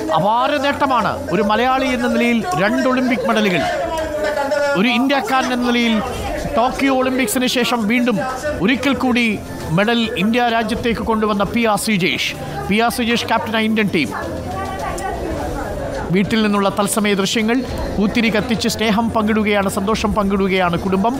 അപാര നേട്ടമാണ് ഒരു മലയാളി എന്ന നിലയിൽ രണ്ട് ഒളിമ്പിക് മെഡലുകൾ ഒരു ഇന്ത്യക്കാരൻ എന്ന നിലയിൽ ടോക്കിയോ ഒളിമ്പിക്സിന് ശേഷം വീണ്ടും ഒരിക്കൽ കൂടി മെഡൽ ഇന്ത്യ രാജ്യത്തേക്ക് കൊണ്ടുവന്ന P R Sreejesh P R Sreejesh ക്യാപ്റ്റനായ ഇന്ത്യൻ ടീം വീട്ടിൽ നിന്നുള്ള തത്സമയ ദൃശ്യങ്ങൾ പൂത്തിരി കത്തിച്ച് സ്നേഹം പങ്കിടുകയാണ് സന്തോഷം പങ്കിടുകയാണ് കുടുംബം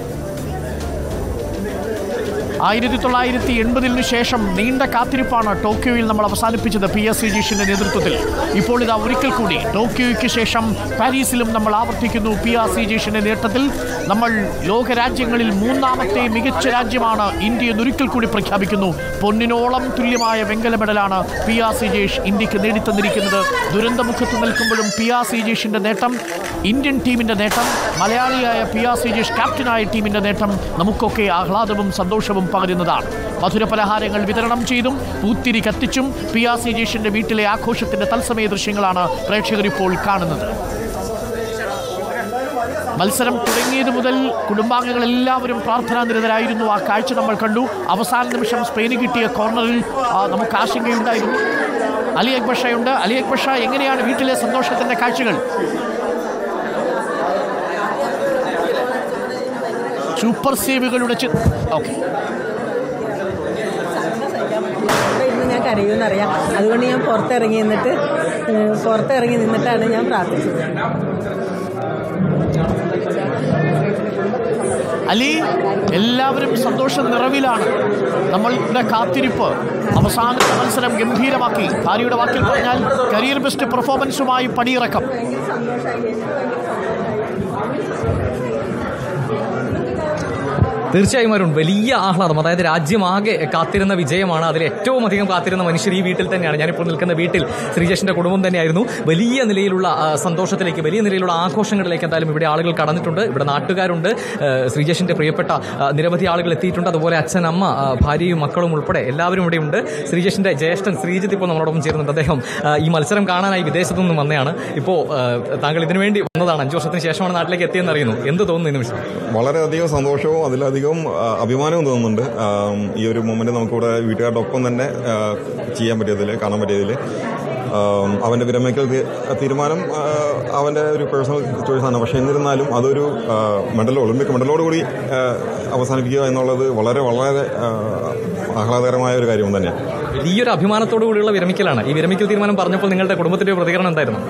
ആയിരത്തി തൊള്ളായിരത്തി എൺപതിനു ശേഷം നീണ്ട കാത്തിരിപ്പാണ് ടോക്കിയോയിൽ നമ്മൾ അവസാനിപ്പിച്ചത് പി എസ് ശ്രീജീഷിന്റെ നേതൃത്വത്തിൽ ഇപ്പോൾ ഇതാ ഒരിക്കൽ കൂടി ടോക്കിയോയ്ക്ക് ശേഷം പാരീസിലും നമ്മൾ ആവർത്തിക്കുന്നു പി ആർ ശ്രീജീഷിന്റെ നേട്ടത്തിൽ നമ്മൾ ലോകരാജ്യങ്ങളിൽ മൂന്നാമത്തെ മികച്ച രാജ്യമാണ് ഇന്ത്യ എന്നൊരിക്കൽ കൂടി പ്രഖ്യാപിക്കുന്നു പൊന്നിനോളം തുല്യമായ വെങ്കല മെഡലാണ് പി ആർ ശ്രീജേഷ് ഇന്ത്യക്ക് നേടിത്തന്നിരിക്കുന്നത് ദുരന്തമുഖത്ത് നിൽക്കുമ്പോഴും പി ആർ ശ്രീജേഷിന്റെ നേട്ടം ഇന്ത്യൻ ടീമിന്റെ നേട്ടം മലയാളിയായ പി ആർ ശ്രീജേഷ് ക്യാപ്റ്റനായ ടീമിന്റെ നേട്ടം നമുക്കൊക്കെ ആഹ്ലാദവും സന്തോഷവും പകരുന്നതാണ് മധുര പലഹാരങ്ങൾ വിതരണം ചെയ്തും പൂത്തിരി കത്തിച്ചും പി ആർ ശ്രീജേഷിന്റെ വീട്ടിലെ ആഘോഷത്തിന്റെ തത്സമയ ദൃശ്യങ്ങളാണ് പ്രേക്ഷകർ ഇപ്പോൾ കാണുന്നത് മത്സരം തുടങ്ങിയത് മുതൽ കുടുംബാംഗങ്ങൾ എല്ലാവരും പ്രാർത്ഥനാനിരതരായിരുന്നു ആ കാഴ്ച നമ്മൾ കണ്ടു അവസാന നിമിഷം സ്പെയിന് കിട്ടിയ കോർണറിൽ ആ, നമുക്ക് ആശങ്കയുണ്ടായിരുന്നു അലി അക്ബർ ഷായുണ്ട് അലി അക്ബർ ഷാ എങ്ങനെയാണ് വീട്ടിലെ സന്തോഷത്തിന്റെ കാഴ്ചകൾ സൂപ്പർ സേവുകളുടെ ചി ഓക്കെ ഇവിടെ ഇരുന്ന് ഞാൻ കരയുമെന്നറിയാം അതുകൊണ്ട് ഞാൻ പുറത്തിറങ്ങി നിന്നിട്ട് ഏഹ്, പുറത്തിറങ്ങി നിന്നിട്ടാണ് ഞാൻ പ്രാർത്ഥിച്ചത് അലി എല്ലാവരും സന്തോഷ നിറവിലാണ് നമ്മളുടെ കാത്തിരിപ്പ് അവസാനത്തെ മത്സരം ഗംഭീരമാക്കി ഭാര്യയുടെ വാക്കിൽ പറഞ്ഞാൽ കരിയർ ബെസ്റ്റ് പെർഫോമൻസുമായി പടിയിറക്കം തീർച്ചയായും അരുൺ വലിയ ആഹ്ലാദം അതായത് രാജ്യമാകെ കാത്തിരുന്ന വിജയമാണ് അതിൽ ഏറ്റവും അധികം കാത്തിരുന്ന മനുഷ്യർ ഈ വീട്ടിൽ തന്നെയാണ് ഞാനിപ്പോൾ നിൽക്കുന്ന വീട്ടിൽ ശ്രീജേഷിന്റെ കുടുംബം തന്നെയായിരുന്നു വലിയ നിലയിലുള്ള ആ, സന്തോഷത്തിലേക്ക് വലിയ നിലയിലുള്ള ആഘോഷങ്ങളിലേക്ക് എന്തായാലും ഇവിടെ ആളുകൾ കടന്നിട്ടുണ്ട് ഇവിടെ നാട്ടുകാരുണ്ട് ആ, ശ്രീജേഷിന്റെ പ്രിയപ്പെട്ട ആ, നിരവധി ആളുകൾ എത്തിയിട്ടുണ്ട് അതുപോലെ അച്ഛൻ അമ്മ ആ, ഭാര്യയും മക്കളും ഉൾപ്പെടെ എല്ലാവരും ഇവിടെ ഉണ്ട് ശ്രീജേഷിന്റെ ജ്യേഷ്ഠൻ ശ്രീജിത്ത് ഇപ്പോൾ നമ്മളോടൊപ്പം ചേരുന്നുണ്ട് അദ്ദേഹം ആ, ഈ മത്സരം കാണാനായി വിദേശത്തു നിന്നും വന്നതാണ് ഇപ്പോൾ ആ, താങ്കൾ ഇതിനുവേണ്ടി വന്നതാണ് അഞ്ചു വർഷത്തിന് ശേഷമാണ് നാട്ടിലേക്ക് എത്തിയെന്ന് അറിയുന്നു എന്ത് തോന്നുന്നു ഈ നിമിഷം വളരെയധികം സന്തോഷവും അതിലധികം ആ, അഭിമാനവും തോന്നുന്നുണ്ട് ആം, ഈ ഒരു മൊമെന്റ് നമുക്കിവിടെ വീട്ടുകാരുടെ ഒപ്പം തന്നെ ആ, ചെയ്യാൻ പറ്റിയതിൽ കാണാൻ പറ്റിയതിൽ ആം, അവന്റെ വിരമിക്കൽ തീ- തീരുമാനം ആ, അവന്റെ ഒരു പേഴ്സണൽ ചോയ്സാണ് പക്ഷെ എന്നിരുന്നാലും അതൊരു ആ, മെഡൽ ഒളിമ്പിക് മെഡലോടുകൂടി ആ, അവസാനിപ്പിക്കുക എന്നുള്ളത് വളരെ വളരെ ആ, ആഹ്ലാദകരമായ ഒരു കാര്യം തന്നെയാണ് വലിയൊരു അഭിമാനത്തോടു കൂടിയുള്ള വിരമിക്കലാണ് ഈ വിരമിക്കൽ തീരുമാനം പറഞ്ഞപ്പോൾ നിങ്ങളുടെ കുടുംബത്തിന്റെ ഒരു പ്രതികരണം എന്തായിരുന്നു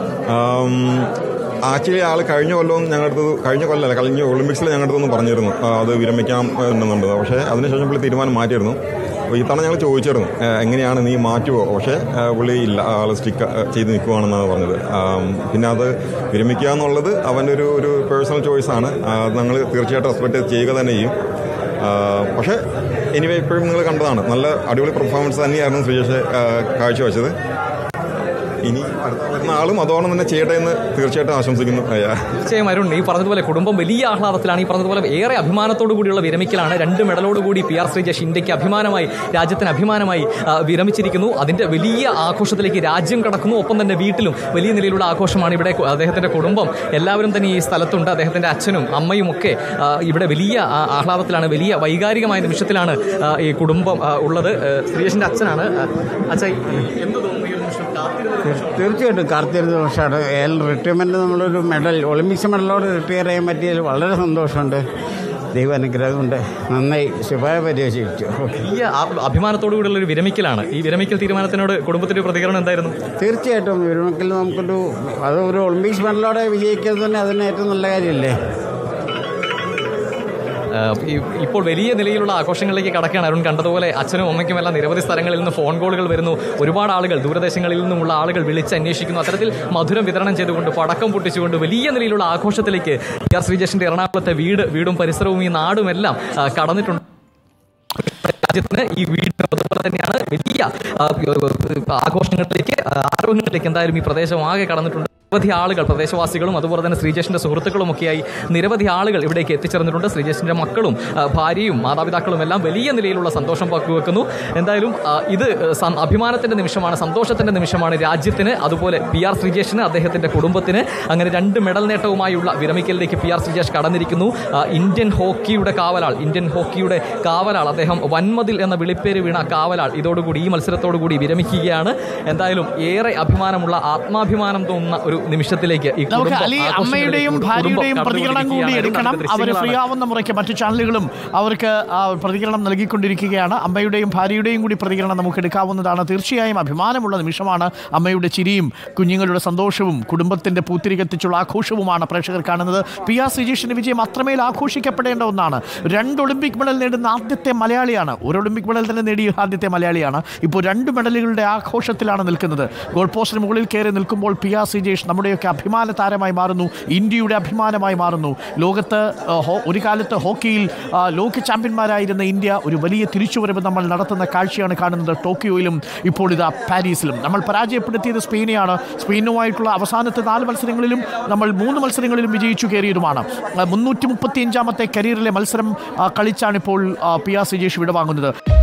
ആക്ച്വലി ആൾ കഴിഞ്ഞ കൊല്ലവും ഞങ്ങളുടെ കഴിഞ്ഞ കൊല്ലമല്ല കഴിഞ്ഞ ഒളിമ്പിക്സിൽ ഞങ്ങളുടെ അടുത്തൊന്നും പറഞ്ഞിരുന്നു ആ, അത് വിരമിക്കാം എന്നുണ്ട് പക്ഷേ അതിനുശേഷം പുള്ളി തീരുമാനം മാറ്റിയിരുന്നു അപ്പോൾ ഇത്തവണ ഞങ്ങൾ ചോദിച്ചിരുന്നു ആ, എങ്ങനെയാണ് നീ മാറ്റുമോ പക്ഷേ ആ, പുള്ളി ഇല്ല ആൾ സ്റ്റിക്ക് ചെയ്ത് നിൽക്കുവാണെന്നാണ് പറഞ്ഞത് ആം, പിന്നെ അത് വിരമിക്കുക എന്നുള്ളത് അവൻ്റെ ഒരു ഒരു പേഴ്സണൽ ചോയ്സാണ് ഞങ്ങൾ തീർച്ചയായിട്ടും റെസ്പെക്ട് ചെയ്യുക തന്നെ ചെയ്യും ആ, പക്ഷേ എനിവേ ഇപ്പോഴും നിങ്ങൾ കണ്ടതാണ് നല്ല അടിപൊളി പെർഫോമൻസ് തന്നെയായിരുന്നു ശ്രീജേഷ് ആ, കാഴ്ചവെച്ചത് ഇനി അടുത്ത വരുന്ന ആളും അതോടൊപ്പം തന്നെ ചെയ്യട്ടെ എന്ന് തീർച്ചയായിട്ടും ആശംസിക്കുന്നു അയ്യാ തീർച്ചയായും അരുൺ ഈ പറഞ്ഞതുപോലെ കുടുംബം വലിയ ആഹ്ലാദത്തിലാണ് ഈ പറഞ്ഞതുപോലെ ഏറെ അഭിമാനത്തോടു കൂടിയുള്ള വിരമിക്കലാണ് രണ്ട് മെഡലോട് കൂടി പി ആർ ശ്രീജേഷ് ഇന്ത്യക്ക് അഭിമാനമായി രാജ്യത്തിന് അഭിമാനമായി ആ, വിരമിച്ചിരിക്കുന്നു അതിന്റെ വലിയ ആഘോഷത്തിലേക്ക് രാജ്യം കടക്കുന്നു ഒപ്പം തന്നെ വീട്ടിലും വലിയ നിലയിലുള്ള ആഘോഷമാണ് ഇവിടെ കു- അദ്ദേഹത്തിന്റെ കുടുംബം എല്ലാവരും തന്നെ ഈ സ്ഥലത്തുണ്ട് അദ്ദേഹത്തിന്റെ അച്ഛനും അമ്മയും ഒക്കെ ആ, ഇവിടെ വലിയ ആ, ആഹ്ലാദത്തിലാണ് വലിയ വൈകാരികമായ നിമിഷത്തിലാണ് ആ, ഈ കുടുംബം ആ, ഉള്ളത് ആ, ശ്രീജേഷിന്റെ അച്ഛനാണ് ആ, അച്ഛാ എന്ത് തോന്നുന്നു ഈ ഒരു നിമിഷം കാത്തിരുന്ന നിമിഷം തീർച്ചയായിട്ടും കാർത്തിരുന്ന വർഷമാണ് എൽ റിട്ടയർമെന്റ് നമ്മളൊരു മെഡൽ ഒളിമ്പിക്സ് മെഡലോട് റിട്ടയർ ചെയ്യാൻ പറ്റിയതിൽ വളരെ സന്തോഷമുണ്ട് ദൈവ അനുഗ്രഹം കൊണ്ട് നന്നായി ശുഭായ പരിചയിച്ചു ഓക്കെ വലിയ ആ- അഭിമാനത്തോടു കൂടിയുള്ള ഒരു വിരമിക്കലാണ് ഈ വിരമിക്കൽ തീരുമാനത്തിനോട് കുടുംബത്തിന്റെ പ്രതികരണം എന്തായിരുന്നു തീർച്ചയായിട്ടും വിരമിക്കൽ നമുക്കൊരു അത് ഒരു ഒളിമ്പിക്സ് മെഡലോടെ വിജയിക്കുന്നത് തന്നെ അതിന് ഏറ്റവും നല്ല കാര്യമല്ലേ ആ, ഈ- ഇപ്പോൾ വലിയ നിലയിലുള്ള ആഘോഷങ്ങളിലേക്ക് കടക്കുകയാണ് അരുൺ കണ്ടതുപോലെ അച്ഛനും അമ്മയ്ക്കും എല്ലാം നിരവധി സ്ഥലങ്ങളിൽ നിന്ന് ഫോൺ കോളുകൾ വരുന്നു ഒരുപാട് ആളുകൾ ദൂരദേശങ്ങളിൽ നിന്നുമുള്ള ആളുകൾ വിളിച്ച് അന്വേഷിക്കുന്നു അത്തരത്തിൽ മധുരം വിതരണം ചെയ്തുകൊണ്ട് പടക്കം പൊട്ടിച്ചുകൊണ്ട് വലിയ നിലയിലുള്ള ആഘോഷത്തിലേക്ക് പി ആർ ശ്രീജേഷിന്റെ എറണാകുളത്തെ വീട് വീടും പരിസരവും ഈ നാടും എല്ലാം ആ, കടന്നിട്ടുണ്ട് രാജ്യത്തിന് ഈ വീടിന് അതുപോലെ തന്നെയാണ് വലിയ ആ, ആഘോഷങ്ങളിലേക്ക് ആ, ആരോഗ്യങ്ങളിലേക്ക് എന്തായാലും ഈ പ്രദേശം ആകെ കടന്നിട്ടുണ്ട് നിരവധി ആളുകൾ പ്രദേശവാസികളും അതുപോലെ തന്നെ ശ്രീജേഷിന്റെ സുഹൃത്തുക്കളും ഒക്കെയായി നിരവധി ആളുകൾ ഇവിടേക്ക് എത്തിച്ചേർന്നിട്ടുണ്ട് ശ്രീജേഷിന്റെ മക്കളും ആ, ഭാര്യയും മാതാപിതാക്കളും എല്ലാം വലിയ നിലയിലുള്ള സന്തോഷം പങ്കുവെക്കുന്നു എന്തായാലും ആ, ഇത് സം- അഭിമാനത്തിന്റെ നിമിഷമാണ് സന്തോഷത്തിന്റെ നിമിഷമാണ് രാജ്യത്തിന് അതുപോലെ പി ആർ ശ്രീജേഷിന് അദ്ദേഹത്തിന്റെ കുടുംബത്തിന് അങ്ങനെ രണ്ട് മെഡൽ നേട്ടവുമായുള്ള വിരമിക്കലിലേക്ക് പി ആർ ശ്രീജേഷ് കടന്നിരിക്കുന്നു ആ, ഇന്ത്യൻ ഹോക്കിയുടെ കാവലാൾ ഇന്ത്യൻ ഹോക്കിയുടെ കാവലാൾ അദ്ദേഹം വൻമതിൽ എന്ന വിളിപ്പേര് വീണ കാവലാൾ ഇതോടുകൂടി ഈ മത്സരത്തോടുകൂടി വിരമിക്കുകയാണ് എന്തായാലും ഏറെ അഭിമാനമുള്ള ആത്മാഭിമാനം തോന്നുന്ന ഒരു നിമിഷത്തിലേക്ക് ഈ നമുക്ക് കുടുംബം അലി ആഘോഷങ്ങളിലേക്ക് അമ്മയുടെയും കുടുംബം ഭാര്യയുടെയും പ്രതികരണം കൂടി കടന്നുകൊണ്ടിരിക്കുകയാണ്. എടുക്കണം നമുക്ക് അവർ ഫ്രീ ദൃശ്യങ്ങളാണ് ആവുന്ന മുറയ്ക്ക് മറ്റു ചാനലുകളും അവർക്ക് ആ, പ്രതികരണം നൽകിക്കൊണ്ടിരിക്കുകയാണ് അമ്മയുടെയും ഭാര്യയുടെയും കൂടി പ്രതികരണം നമുക്ക് എടുക്കാവുന്നതാണ് തീർച്ചയായും അഭിമാനമുള്ള നിമിഷമാണ് അമ്മയുടെ ചിരിയും കുഞ്ഞുങ്ങളുടെ സന്തോഷവും കുടുംബത്തിന്റെ പൂത്തിരി കത്തിച്ചുള്ള ആഘോഷവുമാണ് പ്രേക്ഷകർ കാണുന്നത് പി ആർ ശ്രീജേഷിന്റെ വിജയം അത്രമേൽ ആഘോഷിക്കപ്പെടേണ്ട ഒന്നാണ് രണ്ട് ഒളിമ്പിക് മെഡൽ നേടുന്ന ആദ്യത്തെ മലയാളിയാണ് ഒരു ഒളിമ്പിക് മെഡൽ തന്നെ നേടിയ ആദ്യത്തെ മലയാളിയാണ് ഇപ്പോൾ രണ്ട് മെഡലുകളുടെ ആഘോഷത്തിലാണ് നിൽക്കുന്നത് ഗോൾ പോസ്റ്റിന് മുകളിൽ കയറി നിൽക്കുമ്പോൾ പി ആർ ശ്രീജേഷ് നമ്മുടെയൊക്കെ അഭിമാന താരമായി മാറുന്നു ഇന്ത്യയുടെ അഭിമാനമായി മാറുന്നു ലോകത്ത് ആ, ഹോ- ഒരു കാലത്ത് ഹോക്കിയിൽ ആ, ലോക ചാമ്പ്യന്മാരായിരുന്ന ഇന്ത്യ ഒരു വലിയ തിരിച്ചുവരവ് നമ്മൾ നടത്തുന്ന കാഴ്ചയാണ് കാണുന്നത് ടോക്കിയോയിലും ഇപ്പോൾ ഇതാ പാരീസിലും നമ്മൾ പരാജയപ്പെടുത്തിയത് സ്പെയിനെയാണ് സ്പെയിനുമായിട്ടുള്ള അവസാനത്തെ നാല് മത്സരങ്ങളിലും നമ്മൾ മൂന്ന് മത്സരങ്ങളിലും വിജയിച്ചു കയറിയതുമാണ് മുന്നൂറ്റി മുപ്പത്തി അഞ്ചാമത്തെ കരിയറിലെ മത്സരം ആ, കളിച്ചാണിപ്പോൾ ആ, പി ആർ ശ്രീജേഷ് വിടവാങ്ങുന്നത്